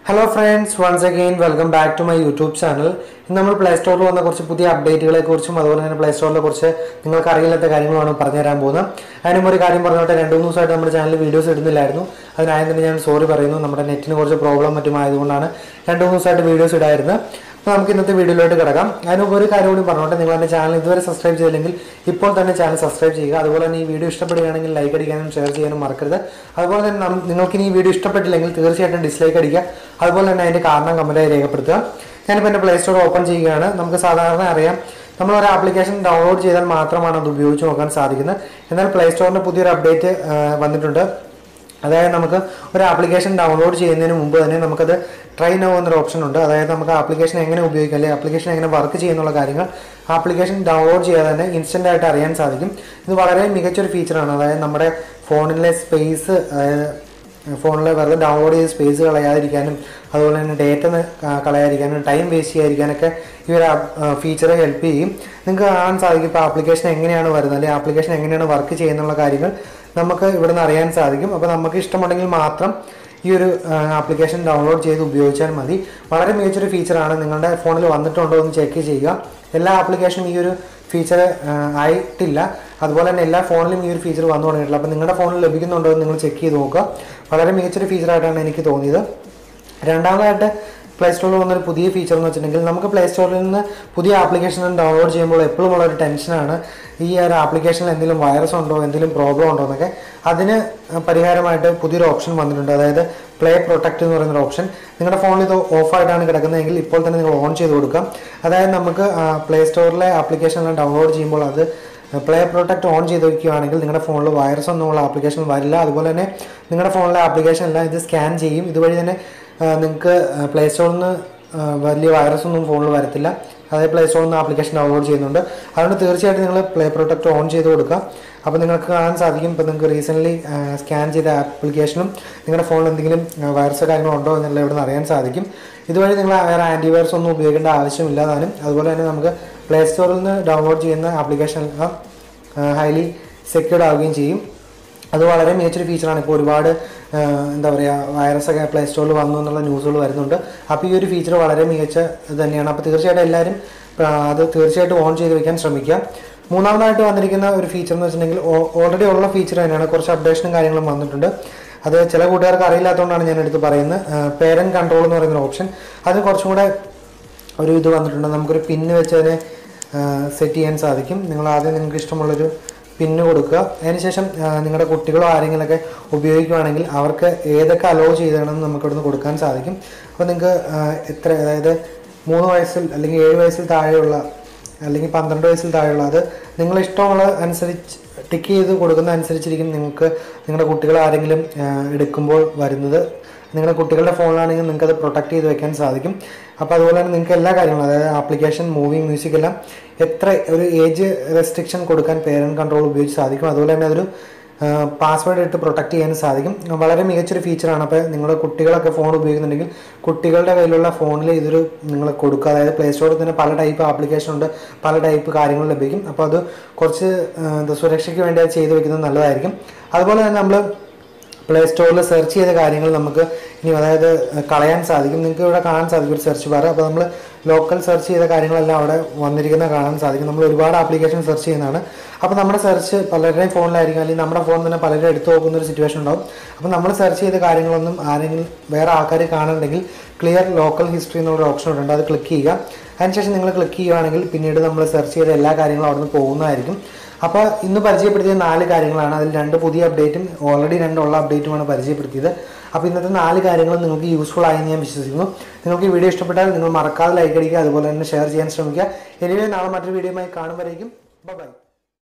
hello friends once again welcome back to my YouTube channel ഇന്ന് നമ്മൾ play സ്റ്റോറിൽ വന്ന കുറച്ച് പുതിയ അപ്ഡേറ്റുകളെ കുറിച്ചും അതുപോലെ തന്നെ പ്ലേ സ്റ്റോറിനെ കുറിച്ച് നിങ്ങൾക്ക് അറിയില്ലാത്ത കാര്യങ്ങളാണ് പറഞ്ഞുതരാൻ പോകുന്നത് അതിനും ഒരു കാര്യം പറഞ്ഞോട്ടെ രണ്ട് മൂന്ന് ദിവസമായിട്ട് നമ്മുടെ ചാനലിൽ വീഡിയോസ് ഇടുന്നില്ലായിരുന്നു അതിനായത് തന്നെ ഞാൻ സോറി പറയുന്നു നമ്മുടെ നെറ്റിന് കുറച്ച് പ്രോബ്ലം മറ്റും ആയതുകൊണ്ടാണ് രണ്ട് മൂന്ന് ദിവസമായിട്ട് വീഡിയോസ് ഇടായിരുന്നത് അപ്പോൾ നമുക്ക് ഇന്നത്തെ വീഡിയോയിലോട്ട് കിടക്കാം അതിന് മുമ്പ് ഒരു കാര്യം കൂടി പറഞ്ഞോട്ടെ നിങ്ങൾ എൻ്റെ ചാനൽ ഇതുവരെ സബ്സ്ക്രൈബ് ചെയ്തില്ലെങ്കിൽ ഇപ്പോൾ തന്നെ ചാനൽ സബ്സ്ക്രൈബ് ചെയ്യുക അതുപോലെ തന്നെ ഈ വീഡിയോ ഇഷ്ടപ്പെടുകയാണെങ്കിൽ ലൈക്ക് അടിക്കാനും ഷെയർ ചെയ്യാനും മറക്കരുത് അതുപോലെ തന്നെ നം- നിങ്ങൾക്ക് ഇനി ഈ വീഡിയോ ഇഷ്ടപ്പെട്ടില്ലെങ്കിൽ തീർച്ചയായിട്ടും ഡിസ്ലൈക്ക് അടിക്കുക അതുപോലെ തന്നെ അതിൻ്റെ കാരണം കമൻറ്റായി രേഖപ്പെടുത്തുക ഞാനിപ്പോൾ എൻ്റെ പ്ലേ സ്റ്റോർ ഓപ്പൺ ചെയ്യുകയാണ് നമുക്ക് സാധാരണ അറിയാം നമ്മൾ ഒരു ആപ്ലിക്കേഷൻ ഡൗൺലോഡ് ചെയ്താൽ മാത്രമാണ് അത് ഉപയോഗിച്ച് നോക്കാൻ സാധിക്കുന്നത് എന്നാൽ പ്ലേ സ്റ്റോറിൻ്റെ പുതിയൊരു അപ്ഡേറ്റ് വന്നിട്ടുണ്ട് അതായത് നമുക്ക് ഒരു ആപ്ലിക്കേഷൻ ഡൗൺലോഡ് ചെയ്യുന്നതിന് മുമ്പ് തന്നെ നമുക്കത് ട്രൈ നോ എന്നൊരു ഓപ്ഷൻ ഉണ്ട് അതായത് നമുക്ക് ആപ്ലിക്കേഷൻ എങ്ങനെ ഉപയോഗിക്കാം അല്ലെങ്കിൽ ആപ്ലിക്കേഷൻ എങ്ങനെ വർക്ക് ചെയ്യുന്നുള്ള കാര്യങ്ങൾ ആപ്ലിക്കേഷൻ ഡൗൺലോഡ് ചെയ്യാതെ തന്നെ ഇൻസ്റ്റൻ്റ് ആയിട്ട് അറിയാൻ സാധിക്കും ഇത് വളരെ മികച്ചൊരു ഫീച്ചറാണ് അതായത് നമ്മുടെ ഫോണിലെ സ്പേസ് അതായത് ഫോണിൽ വെറുതെ ഡൗൺലോഡ് ചെയ്ത് സ്പേസ് കളയാതിരിക്കാനും അതുപോലെ തന്നെ ഡേറ്റ കളയാതിരിക്കാനും ടൈം വേസ്റ്റ് ചെയ്യാതിരിക്കാനൊക്കെ ഈ ഒരു ഫീച്ചർ ഹെൽപ്പ് ചെയ്യും നിങ്ങൾക്ക് കാണാൻ സാധിക്കും ഇപ്പോൾ ആപ്ലിക്കേഷൻ എങ്ങനെയാണ് വരുന്നത് അല്ലെങ്കിൽ ആപ്ലിക്കേഷൻ എങ്ങനെയാണ് വർക്ക് ചെയ്യുന്നുള്ള കാര്യങ്ങൾ നമുക്ക് ഇവിടുന്ന് അറിയാൻ സാധിക്കും അപ്പോൾ നമുക്ക് ഇഷ്ടമുണ്ടെങ്കിൽ മാത്രം ഈ ഒരു ആപ്ലിക്കേഷൻ ഡൗൺലോഡ് ചെയ്ത് ഉപയോഗിച്ചാൽ മതി വളരെ മികച്ചൊരു ഫീച്ചറാണ് നിങ്ങളുടെ ഫോണിൽ വന്നിട്ടുണ്ടോ എന്ന് ചെക്ക് ചെയ്യുക എല്ലാ ആപ്ലിക്കേഷനും ഈ ഒരു ഫീച്ചർ ആയിട്ടില്ല അതുപോലെ തന്നെ എല്ലാ ഫോണിലും ഈ ഒരു ഫീച്ചർ വന്നു തുടങ്ങിയിട്ടില്ല അപ്പോൾ നിങ്ങളുടെ ഫോണിൽ ലഭിക്കുന്നുണ്ടോ എന്ന് നിങ്ങൾ ചെക്ക് ചെയ്ത് നോക്കുക വളരെ മികച്ചൊരു ഫീച്ചറായിട്ടാണ് എനിക്ക് തോന്നിയത് രണ്ടാമതായിട്ട് പ്ലേ സ്റ്റോറിൽ വന്നൊരു പുതിയ ഫീച്ചർ എന്ന് വെച്ചിട്ടുണ്ടെങ്കിൽ നമുക്ക് പ്ലേ സ്റ്റോറിൽ നിന്ന് പുതിയ ആപ്ലിക്കേഷൻ ഡൗൺലോഡ് ചെയ്യുമ്പോൾ എപ്പോഴും ഉള്ള ഒരു ടെൻഷനാണ് ഈ ഒരു ആപ്ലിക്കേഷനിൽ എന്തെങ്കിലും വൈറസ് ഉണ്ടോ എന്തെങ്കിലും പ്രോബ്ലം ഉണ്ടോ എന്നൊക്കെ അതിന് പരിഹാരമായിട്ട് പുതിയൊരു ഓപ്ഷൻ വന്നിട്ടുണ്ട് അതായത് പ്ലേ പ്രൊട്ടക്റ്റ് എന്ന് പറയുന്ന ഓപ്ഷൻ നിങ്ങളുടെ ഫോണിൽ ഇത് ഓഫായിട്ടാണ് കിടക്കുന്നതെങ്കിൽ ഇപ്പോൾ തന്നെ നിങ്ങൾ ഓൺ ചെയ്ത് കൊടുക്കാം അതായത് നമുക്ക് പ്ലേ സ്റ്റോറിലെ ആപ്ലിക്കേഷനെല്ലാം ഡൗൺലോഡ് ചെയ്യുമ്പോൾ അത് പ്ലേ പ്രൊട്ടക്റ്റ് ഓൺ ചെയ്ത് വയ്ക്കുകയാണെങ്കിൽ നിങ്ങളുടെ ഫോണിൽ വൈറസ് ഒന്നുമുള്ള ആപ്ലിക്കേഷൻ വരില്ല അതുപോലെ തന്നെ നിങ്ങളുടെ ഫോണിലെ ആപ്ലിക്കേഷൻ എല്ലാം ഇത് സ്കാൻ ചെയ്യും ഇതുവഴി തന്നെ നിങ്ങൾക്ക് പ്ലേ സ്റ്റോറിൽ നിന്ന് വലിയ വൈറസ് ഒന്നും ഫോണിൽ വരത്തില്ല അതായത് പ്ലേ സ്റ്റോറിൽ നിന്ന് ആപ്ലിക്കേഷൻ ഡൗൺലോഡ് ചെയ്യുന്നുണ്ട് അതുകൊണ്ട് തീർച്ചയായിട്ടും നിങ്ങൾ പ്ലേ പ്രൊട്ടക്റ്റ് ഓൺ ചെയ്ത് കൊടുക്കുക അപ്പോൾ നിങ്ങൾക്ക് കാണാൻ സാധിക്കും ഇപ്പോൾ നിങ്ങൾക്ക് റീസെൻ്റ്ലി സ്കാൻ ചെയ്ത ആപ്ലിക്കേഷനും നിങ്ങളുടെ ഫോണിൽ എന്തെങ്കിലും വൈറസ് കാര്യങ്ങളോ ഉണ്ടോ എന്നുള്ള ഇവിടെ നിന്ന് അറിയാൻ സാധിക്കും ഇതുവഴി നിങ്ങൾ വേറെ ആൻറ്റിവൈറസ് ഒന്നും ഉപയോഗിക്കേണ്ട ആവശ്യമില്ല താനും അതുപോലെ തന്നെ നമുക്ക് പ്ലേ സ്റ്റോറിൽ നിന്ന് ഡൗൺലോഡ് ചെയ്യുന്ന ആപ്ലിക്കേഷൻ എല്ലാം ഹൈലി സെക്യൂർഡ് ആവുകയും ചെയ്യും അത് വളരെ മികച്ചൊരു ഫീച്ചറാണ് ഇപ്പോൾ ഒരുപാട് ആ, എന്താ പറയുക വൈറസൊക്കെ പ്ലേ സ്റ്റോറിൽ വന്നു എന്നുള്ള ന്യൂസുകൾ വരുന്നുണ്ട് അപ്പോൾ ഈ ഒരു ഫീച്ചർ വളരെ മികച്ച ഇത് തന്നെയാണ് അപ്പോൾ തീർച്ചയായിട്ടും എല്ലാവരും ആ, അത് തീർച്ചയായിട്ടും ഓൺ ചെയ്ത് വെക്കാൻ ശ്രമിക്കുക മൂന്നാമതായിട്ട് വന്നിരിക്കുന്ന ഒരു ഫീച്ചർ എന്ന് വെച്ചിട്ടുണ്ടെങ്കിൽ ഓൾറെഡി ഉള്ള ഫീച്ചർ തന്നെയാണ് കുറച്ച് അപ്ഡേഷനും കാര്യങ്ങളും വന്നിട്ടുണ്ട് അത് ചില കൂട്ടുകാർക്ക് അറിയില്ലാത്തതുകൊണ്ടാണ് ഞാൻ എടുത്ത് പറയുന്നത് പേരൻറ്റ് കൺട്രോൾ എന്ന് പറയുന്ന ഓപ്ഷൻ അത് കുറച്ചും കൂടെ ഒരു ഇത് വന്നിട്ടുണ്ട് നമുക്കൊരു പിന്ന് വെച്ച് അതിനെ സെറ്റ് ചെയ്യാൻ സാധിക്കും നിങ്ങൾ ആദ്യം നിങ്ങൾക്ക് ഇഷ്ടമുള്ളൊരു പിന്ന് കൊടുക്കുക അതിനുശേഷം ആ, നിങ്ങളുടെ കുട്ടികളോ ആരെങ്കിലുമൊക്കെ ഉപയോഗിക്കുകയാണെങ്കിൽ അവർക്ക് ഏതൊക്കെ അലോ ചെയ്തണമെന്ന് നമുക്ക് ഇവിടുന്ന് കൊടുക്കാൻ സാധിക്കും അപ്പോൾ നിങ്ങൾക്ക് ആ, എത്ര അതായത് മൂന്ന് വയസ്സിൽ അല്ലെങ്കിൽ ഏഴ് വയസ്സിൽ താഴെയുള്ള അല്ലെങ്കിൽ പന്ത്രണ്ട് വയസ്സിൽ താഴെയുള്ള അത് നിങ്ങൾ ഇഷ്ടമുള്ള അനുസരിച്ച് ടിക്ക് ചെയ്ത് കൊടുക്കുന്ന അനുസരിച്ചിരിക്കും നിങ്ങൾക്ക് നിങ്ങളുടെ കുട്ടികൾ ആരെങ്കിലും ആ, എടുക്കുമ്പോൾ വരുന്നത് നിങ്ങളുടെ കുട്ടികളുടെ ഫോണിലാണെങ്കിൽ നിങ്ങൾക്ക് അത് പ്രൊട്ടക്ട് ചെയ്ത് വെക്കാൻ സാധിക്കും അപ്പോൾ അതുപോലെ തന്നെ നിങ്ങൾക്ക് എല്ലാ കാര്യങ്ങളും അതായത് ആപ്ലിക്കേഷൻ മൂവിങ് മ്യൂസിക് എല്ലാം എത്ര ഒരു ഏജ് റെസ്ട്രിക്ഷൻ കൊടുക്കാൻ പേരൻറ്റ് കൺട്രോൾ ഉപയോഗിച്ച് സാധിക്കും അതുപോലെ തന്നെ അതൊരു പാസ്വേഡ് ഇട്ട് പ്രൊട്ടക്ട് ചെയ്യാൻ സാധിക്കും വളരെ മികച്ചൊരു ഫീച്ചറാണ് അപ്പോൾ നിങ്ങളുടെ കുട്ടികളൊക്കെ ഫോൺ ഉപയോഗിക്കുന്നുണ്ടെങ്കിൽ കുട്ടികളുടെ കയ്യിലുള്ള ഫോണിൽ ഇതൊരു നിങ്ങൾ കൊടുക്കുക അതായത് പ്ലേ സ്റ്റോറിൽ തന്നെ പല ടൈപ്പ് ആപ്ലിക്കേഷൻ ഉണ്ട് പല ടൈപ്പ് കാര്യങ്ങൾ ലഭിക്കും അപ്പോൾ അത് കുറച്ച് ആ, എന്താ സുരക്ഷയ്ക്ക് വേണ്ടി അത് ചെയ്ത് വെക്കുന്നത് നല്ലതായിരിക്കും അതുപോലെ തന്നെ നമ്മൾ പ്ലേ സ്റ്റോറിൽ സെർച്ച് ചെയ്ത കാര്യങ്ങൾ നമുക്ക് ഇനി അതായത് കളയാൻ സാധിക്കും നിങ്ങൾക്ക് ഇവിടെ കാണാൻ സാധിക്കും ഒരു സെർച്ച് ബാർ അപ്പോൾ നമ്മൾ ലോക്കൽ സെർച്ച് ചെയ്ത കാര്യങ്ങളെല്ലാം അവിടെ വന്നിരിക്കുന്ന കാണാൻ സാധിക്കും നമ്മൾ ഒരുപാട് ആപ്ലിക്കേഷൻ സെർച്ച് ചെയ്യുന്നതാണ് അപ്പോൾ നമ്മുടെ സെർച്ച് പലരുടെയും ഫോണിലായിരിക്കും അല്ലെങ്കിൽ നമ്മുടെ ഫോൺ തന്നെ പലരും എടുത്തു നോക്കുന്ന ഒരു സിറ്റുവേഷൻ ഉണ്ടാവും അപ്പോൾ നമ്മൾ സെർച്ച് ചെയ്ത കാര്യങ്ങളൊന്നും ആരെങ്കിലും വേറെ ആൾക്കാർ കാണുന്നുണ്ടെങ്കിൽ ക്ലിയർ ലോക്കൽ ഹിസ്റ്ററി എന്നുള്ള ഓപ്ഷൻ ഉണ്ട് അത് ക്ലിക്ക് ചെയ്യുക അതിനുശേഷം നിങ്ങൾ ക്ലിക്ക് ചെയ്യുകയാണെങ്കിൽ പിന്നീട് നമ്മൾ സെർച്ച് ചെയ്ത എല്ലാ കാര്യങ്ങളും അവിടെ നിന്ന് പോകുന്നതായിരിക്കും അപ്പോൾ ഇന്ന് പരിചയപ്പെടുത്തിയ നാല് കാര്യങ്ങളാണ് അതിൽ രണ്ട് പുതിയ അപ്ഡേറ്റും ഓൾറെഡി രണ്ടുള്ള അപ്ഡേറ്റുമാണ് പരിചയപ്പെടുത്തിയത് അപ്പോൾ ഇന്നത്തെ നാല് കാര്യങ്ങൾ നിങ്ങൾക്ക് യൂസ്ഫുൾ ആയെന്ന് ഞാൻ വിശ്വസിക്കുന്നു നിങ്ങൾക്ക് ഈ വീഡിയോ ഇഷ്ടപ്പെട്ടാൽ നിങ്ങൾ മറക്കാതെ ലൈക്ക് അടിക്കുക അതുപോലെ തന്നെ ഷെയർ ചെയ്യാൻ ശ്രമിക്കുക എനിവേ നാളെ മറ്റൊരു വീഡിയോയുമായി കാണുമ്പോഴേക്കും ബൈ